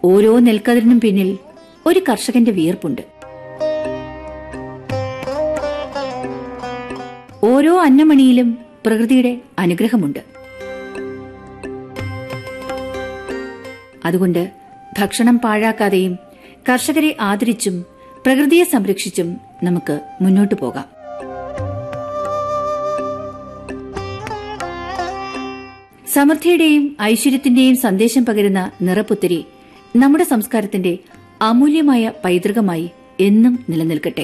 ഓരോ നെൽക്കതിരിനും പിന്നിൽ ഒരു കർഷകന്റെ വിയർപ്പുണ്ട് ഓരോ അന്നമണിയിലും പ്രകൃതിയുടെ അനുഗ്രഹമുണ്ട് അതുകൊണ്ട് ഭക്ഷണം പാഴാക്കാതെയും കർഷകരെ ആദരിച്ചും പ്രകൃതിയെ സംരക്ഷിച്ചും നമുക്ക് മുന്നോട്ടു പോകാം സമൃദ്ധിയുടെയും ഐശ്വര്യത്തിന്റെയും സന്ദേശം പകരുന്ന നിറപ്പുത്തരി നമ്മുടെ സംസ്കാരത്തിന്റെ അമൂല്യമായ പൈതൃകമായി എന്നും നിലനിൽക്കട്ടെ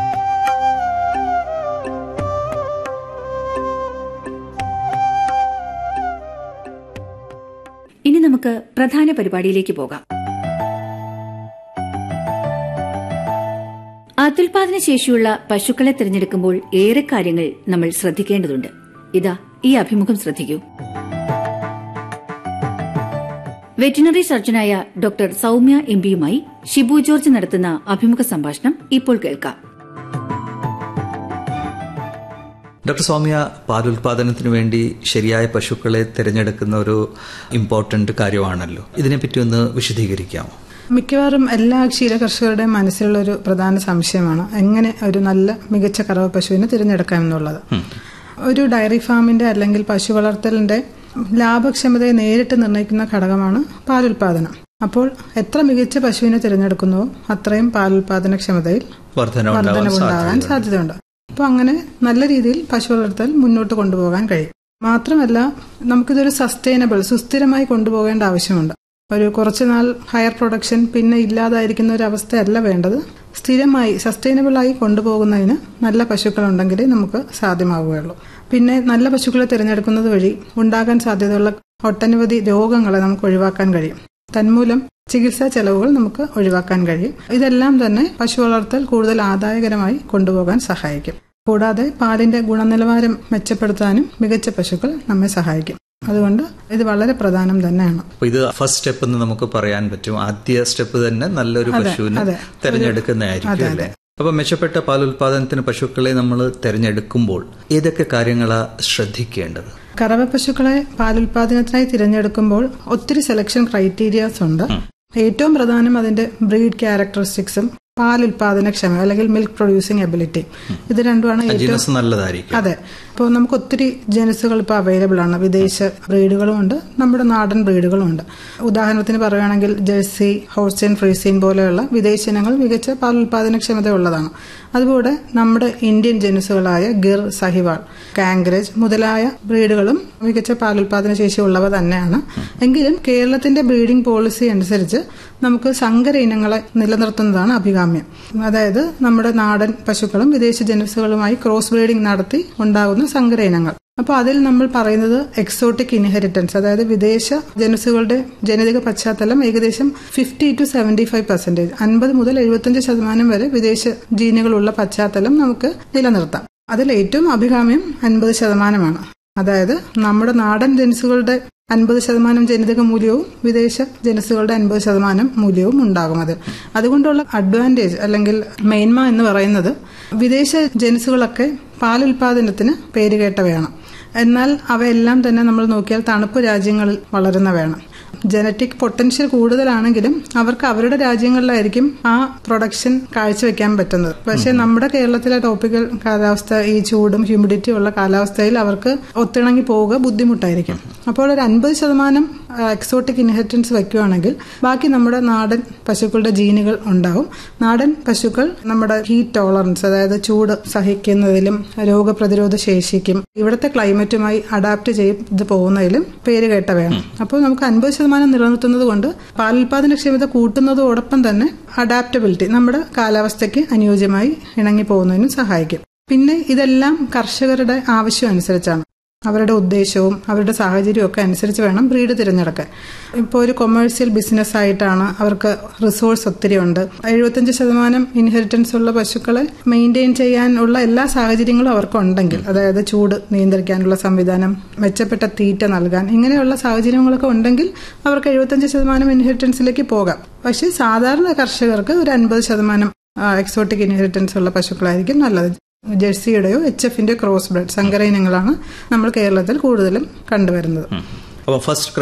ഇനി നമുക്ക് പ്രധാന പരിപാടിയിലേക്ക് പോകാം അത്യുൽപാദന ശേഷിയുള്ള പശുക്കളെ തിരഞ്ഞെടുക്കുമ്പോൾ ഏറെ കാര്യങ്ങൾ നമ്മൾ ശ്രദ്ധിക്കേണ്ടതുണ്ട് ഇതാ ഈ അഭിമുഖം ശ്രദ്ധിക്കൂ വെറ്റിനറി സർജനായ ഡോക്ടർ സൌമ്യ എം പിയുമായി ഷിബു ജോർജ് നടത്തുന്ന അഭിമുഖ സംഭാഷണം ഇപ്പോൾ കേൾക്കാം ഡോക്ടർ സൗമ്യ പാലുൽപാദനത്തിന് വേണ്ടി ശരിയായ പശുക്കളെ തിരഞ്ഞെടുക്കുന്ന ഒരു ഇമ്പോർട്ടന്റ് കാര്യമാണല്ലോ ഇതിനെപ്പറ്റി ഒന്ന് വിശദീകരിക്കാമോ മിക്കവാറും എല്ലാ ക്ഷീര കർഷകരുടെയും മനസ്സിലുള്ള ഒരു പ്രധാന സംശയമാണ് എങ്ങനെ ഒരു നല്ല മികച്ച കറവ പശുവിനെ തിരഞ്ഞെടുക്കാം എന്നുള്ളത് ഒരു ഡയറി ഫാമിന്റെ അല്ലെങ്കിൽ പശു വളർത്തലിന്റെ ലാഭക്ഷമതയെ നേരിട്ട് നിർണ്ണയിക്കുന്ന ഘടകമാണ് പാലുൽപാദനം അപ്പോൾ എത്ര മികച്ച പശുവിനെ തിരഞ്ഞെടുക്കുന്നുവോ അത്രയും പാലുൽപാദന ക്ഷമതയിൽ വർധനവുണ്ടാവാൻ വർധനവുണ്ടാകാൻ സാധ്യതയുണ്ട് അപ്പോൾ അങ്ങനെ നല്ല രീതിയിൽ പശു വളർത്തൽ മുന്നോട്ട് കൊണ്ടുപോകാൻ കഴിയും മാത്രമല്ല നമുക്കിതൊരു സസ്റ്റൈനബിൾ സുസ്ഥിരമായി കൊണ്ടുപോകേണ്ട ആവശ്യമുണ്ട് ഒരു കുറച്ചുനാൾ ഹയർ പ്രൊഡക്ഷൻ പിന്നെ ഇല്ലാതായിരിക്കുന്ന ഒരു അവസ്ഥയല്ല വേണ്ടത് സ്ഥിരമായി സസ്റ്റൈനബിൾ ആയി കൊണ്ടുപോകുന്നതിന് നല്ല പശുക്കൾ ഉണ്ടെങ്കിലേ നമുക്ക് സാധ്യമാവുകയുള്ളൂ പിന്നെ നല്ല പശുക്കളെ തിരഞ്ഞെടുക്കുന്നത് വഴി ഉണ്ടാകാൻ സാധ്യതയുള്ള ഒട്ടനവധി രോഗങ്ങളെ നമുക്ക് ഒഴിവാക്കാൻ കഴിയും തന്മൂലം ചികിത്സാ ചെലവുകൾ നമുക്ക് ഒഴിവാക്കാൻ കഴിയും ഇതെല്ലാം തന്നെ പശു വളർത്തൽ കൂടുതൽ ആദായകരമായി കൊണ്ടുപോകാൻ സഹായിക്കും കൂടാതെ പാലിന്റെ ഗുണനിലവാരം മെച്ചപ്പെടുത്താനും മികച്ച പശുക്കൾ നമ്മെ സഹായിക്കും അതുകൊണ്ട് ഇത് വളരെ പ്രധാനം തന്നെയാണ് അപ്പൊ ഇത് ഫസ്റ്റ് സ്റ്റെപ്പ് എന്ന് നമുക്ക് പറയാൻ പറ്റും ആദ്യ സ്റ്റെപ്പ് തന്നെ നല്ലൊരു പശുവിനെ അതെ. തിരഞ്ഞെടുക്കുന്നതായിരിക്കും അല്ലേ അപ്പൊ മെച്ചപ്പെട്ട പാലുൽപാദനത്തിന് പശുക്കളെ നമ്മൾ തിരഞ്ഞെടുക്കുമ്പോൾ ഏതൊക്കെ കാര്യങ്ങളാ ശ്രദ്ധിക്കേണ്ടത് കറവ പശുക്കളെ പാലുൽപാദനത്തിനായി തിരഞ്ഞെടുക്കുമ്പോൾ ഒത്തിരി സെലക്ഷൻ ക്രൈറ്റീരിയാസ് ഉണ്ട് ഏറ്റവും പ്രധാനം അതിന്റെ ബ്രീഡ് ക്യാരക്ടറിസ്റ്റിക്സും പാലുൽപാദനക്ഷമ അല്ലെങ്കിൽ മിൽക്ക് പ്രൊഡ്യൂസിംഗ് എബിലിറ്റി ഇത് രണ്ടുമാണ് ഏറ്റവും ജീനസ് നല്ലതായിരിക്കും അതെ ഇപ്പോൾ നമുക്ക് ഒത്തിരി ജനസുകൾ ഇപ്പോൾ അവൈലബിൾ ആണ് വിദേശ ബ്രീഡുകളും ഉണ്ട് നമ്മുടെ നാടൻ ബ്രീഡുകളും ഉണ്ട് ഉദാഹരണത്തിന് പറയുകയാണെങ്കിൽ ജേഴ്സി ഹോൾസ്റ്റൈൻ ഫ്രീസീൻ പോലെയുള്ള വിദേശ ഇനങ്ങൾ മികച്ച പാലുൽപാദനക്ഷമത ഉള്ളതാണ് അതുപോലെ നമ്മുടെ ഇന്ത്യൻ ജനുസുകളായ ഗിർ സഹിവാൾ കാങ്കരേജ് മുതലായ ബ്രീഡുകളും മികച്ച പാലുൽപാദന ശേഷി ഉള്ളവ തന്നെയാണ് എങ്കിലും കേരളത്തിന്റെ ബ്രീഡിംഗ് പോളിസി അനുസരിച്ച് നമുക്ക് സങ്കര ഇനങ്ങളെ നിലനിർത്തുന്നതാണ് അഭികാമ്യം അതായത് നമ്മുടെ നാടൻ പശുക്കളും വിദേശ ജനുസുകളുമായി ക്രോസ് ബ്രീഡിംഗ് നടത്തി ഉണ്ടാകുന്ന സങ്കര ഇനങ്ങൾ അപ്പോൾ അതിൽ നമ്മൾ പറയുന്നത് എക്സോട്ടിക് ഇൻഹെറിറ്റൻസ് അതായത് വിദേശ ജനുസുകളുടെ ജനിതക പശ്ചാത്തലം ഏകദേശം fifty to seventy five percentage അൻപത് മുതൽ എഴുപത്തിയഞ്ച് ശതമാനം വരെ വിദേശ ജീനുകളുള്ള പശ്ചാത്തലം നമുക്ക് നിലനിർത്താം അതിൽ ഏറ്റവും അഭികാമ്യം അൻപത് ശതമാനമാണ് അതായത് നമ്മുടെ നാടൻ ജനുസുകളുടെ അൻപത് ശതമാനം ജനിതക മൂല്യവും വിദേശ ജനുസുകളുടെ അൻപത് ശതമാനം മൂല്യവും ഉണ്ടാകും അതിൽ അതുകൊണ്ടുള്ള അഡ്വാൻറ്റേജ് അല്ലെങ്കിൽ മെയിൻമ എന്ന് പറയുന്നത് വിദേശ ജനുസുകളൊക്കെ പാലുൽപാദനത്തിന് പേരുകേട്ടവയാണ് എന്നാൽ അവയെല്ലാം തന്നെ നമ്മൾ നോക്കിയാൽ തണുപ്പ് രാജ്യങ്ങളിൽ വളരുന്നവയാണ് ജനറ്റിക് പൊട്ടൻഷ്യൽ കൂടുതലാണെങ്കിലും അവർക്ക് അവരുടെ രാജ്യങ്ങളിലായിരിക്കും ആ പ്രൊഡക്ഷൻ കാഴ്ചവെക്കാൻ പറ്റുന്നത് പക്ഷെ നമ്മുടെ കേരളത്തിലെ ടോപ്പിക്കൽ കാലാവസ്ഥ ഈ ചൂടും ഹ്യൂമിഡിറ്റി ഉള്ള കാലാവസ്ഥയിൽ അവർക്ക് ഒത്തിണങ്ങി പോവുക ബുദ്ധിമുട്ടായിരിക്കും അപ്പോൾ ഒരു അൻപത് ശതമാനം എക്സോട്ടിക് ഇൻഹെറിറ്റൻസ് വെക്കുകയാണെങ്കിൽ ബാക്കി നമ്മുടെ നാടൻ പശുക്കളുടെ ജീനുകൾ ഉണ്ടാവും നാടൻ പശുക്കൾ നമ്മുടെ ഹീറ്റ് ടോളറൻസ് അതായത് ചൂട് സഹിക്കുന്നതിലും രോഗപ്രതിരോധ ശേഷിക്കും ഇവിടുത്തെ ക്ലൈമറ്റുമായി അഡാപ്റ്റ് ചെയ്ത് പോകുന്നതിലും പേര് കേട്ടവയാണ് അപ്പോൾ നമുക്ക് അൻപത് ശതമാനം നിലനിർത്തുന്നത് കൊണ്ട് പാലുൽപാദനക്ഷമത കൂട്ടുന്നതോടൊപ്പം തന്നെ അഡാപ്റ്റബിലിറ്റി നമ്മുടെ കാലാവസ്ഥയ്ക്ക് അനുയോജ്യമായി ഇണങ്ങി പോകുന്നതിനും സഹായിക്കും പിന്നെ ഇതെല്ലാം കർഷകരുടെ ആവശ്യം അനുസരിച്ചാണ് അവരുടെ ഉദ്ദേശവും അവരുടെ സാഹചര്യവും ഒക്കെ അനുസരിച്ച് വേണം ബ്രീഡ് തിരഞ്ഞെടുക്കാൻ ഇപ്പോൾ ഒരു കൊമേഴ്സ്യൽ ബിസിനസ് ആയിട്ടാണ് അവർക്ക് റിസോഴ്സ് ഒത്തിരി ഉണ്ട് എഴുപത്തഞ്ച് ശതമാനം ഇൻഹെറിറ്റൻസ് ഉള്ള പശുക്കളെ മെയിൻറ്റെയിൻ ചെയ്യാനുള്ള എല്ലാ സാഹചര്യങ്ങളും അവർക്കുണ്ടെങ്കിൽ അതായത് ചൂട് നിയന്ത്രിക്കാനുള്ള സംവിധാനം മെച്ചപ്പെട്ട തീറ്റ നൽകാൻ ഇങ്ങനെയുള്ള സാഹചര്യങ്ങളൊക്കെ ഉണ്ടെങ്കിൽ അവർക്ക് എഴുപത്തഞ്ച് ശതമാനം ഇൻഹെറിറ്റൻസിലേക്ക് പോകാം പക്ഷേ സാധാരണ കർഷകർക്ക് ഒരു അൻപത് ശതമാനം എക്സോട്ടിക് ഇൻഹെറിറ്റൻസ് ഉള്ള പശുക്കളായിരിക്കും നല്ലത് ജെഴ്സിയുടെയോ എച്ച് എഫിന്റെ ക്രോസ് ബ്രെഡ് സങ്കര ഇനങ്ങളാണ് നമ്മൾ കേരളത്തിൽ കൂടുതലും കണ്ടുവരുന്നത് അപ്പൊ ഫസ്റ്റ്